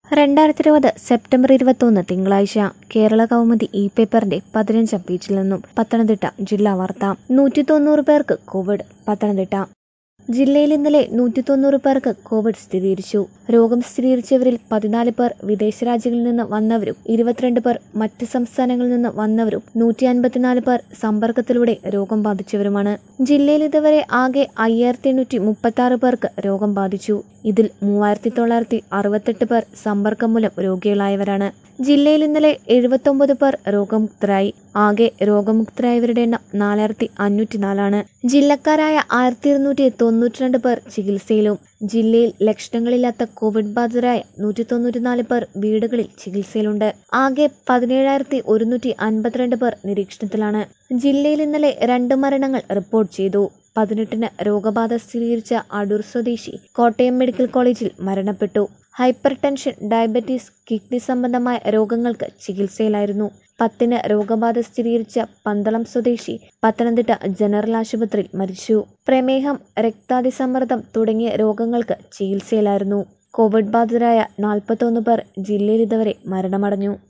രണ്ടായിരത്തി ഇരുപത് സെപ്റ്റംബർ ഇരുപത്തൊന്ന് തിങ്കളാഴ്ച കേരള കൗമുദി ഇ പേപ്പറിന്റെ പതിനഞ്ചാം പേജിൽ നിന്നും പത്തനംതിട്ട ജില്ലാ വാർത്ത നൂറ്റി തൊണ്ണൂറ് പേർക്ക് കോവിഡ് പത്തനംതിട്ട ജില്ലയിൽ ഇന്നലെ നൂറ്റി തൊണ്ണൂറ് പേർക്ക് കോവിഡ് സ്ഥിരീകരിച്ചു രോഗം സ്ഥിരീകരിച്ചവരിൽ പതിനാല് പേർ വിദേശ രാജ്യങ്ങളിൽ നിന്ന് വന്നവരും ഇരുപത്തിരണ്ട് പേർ മറ്റ് സംസ്ഥാനങ്ങളിൽ നിന്ന് വന്നവരും നൂറ്റി അൻപത്തിനാല് പേർ സമ്പർക്കത്തിലൂടെ രോഗം ബാധിച്ചവരുമാണ് ജില്ലയിൽ ഇതുവരെ ആകെ അയ്യായിരത്തി എണ്ണൂറ്റി മുപ്പത്തി ആറ് പേർക്ക് രോഗം ബാധിച്ചു ഇതിൽ മൂവായിരത്തി തൊള്ളായിരത്തി അറുപത്തെട്ട് പേർ സമ്പർക്കം മൂലം രോഗികളായവരാണ് ജില്ലയിൽ ഇന്നലെ എഴുപത്തൊമ്പത് പേർ രോഗമുക്തരായി ആകെ രോഗമുക്തരായവരുടെ എണ്ണം നാലായിരത്തി അഞ്ഞൂറ്റി നാലാണ് ജില്ലക്കാരായ ആയിരത്തി ഇരുന്നൂറ്റി തൊണ്ണൂറ്റിരണ്ട് പേർ ചികിത്സയിലും ജില്ലയിൽ ലക്ഷണങ്ങളില്ലാത്ത കോവിഡ് ബാധിതരായ നൂറ്റി തൊണ്ണൂറ്റിനാല് പേർ വീടുകളിൽ ചികിത്സയിലുണ്ട് ആകെ പതിനേഴായിരത്തി ഒരുന്നൂറ്റി അൻപത്തിരണ്ട് പേർ നിരീക്ഷണത്തിലാണ് ജില്ലയിൽ ഇന്നലെ രണ്ട് മരണങ്ങൾ റിപ്പോർട്ട് ചെയ്തു പതിനെട്ടിന് രോഗബാധ സ്ഥിരീകരിച്ച അടൂർ സ്വദേശി കോട്ടയം മെഡിക്കൽ കോളേജിൽ മരണപ്പെട്ടു ഹൈപ്പർ ടെൻഷൻ ഡയബറ്റീസ് കിഡ്നി സംബന്ധമായ രോഗങ്ങൾക്ക് ചികിത്സയിലായിരുന്നു പത്തിന് രോഗബാധ സ്ഥിരീകരിച്ച പന്തളം സ്വദേശി പത്തനംതിട്ട ജനറൽ ആശുപത്രിയിൽ മരിച്ചു പ്രമേഹം രക്താതിസമ്മർദ്ദം തുടങ്ങിയ രോഗങ്ങൾക്ക് ചികിത്സയിലായിരുന്നു കോവിഡ് ബാധിതരായ നാൽപ്പത്തൊന്ന് പേർ ജില്ലയിൽ ഇതുവരെ മരണമടഞ്ഞു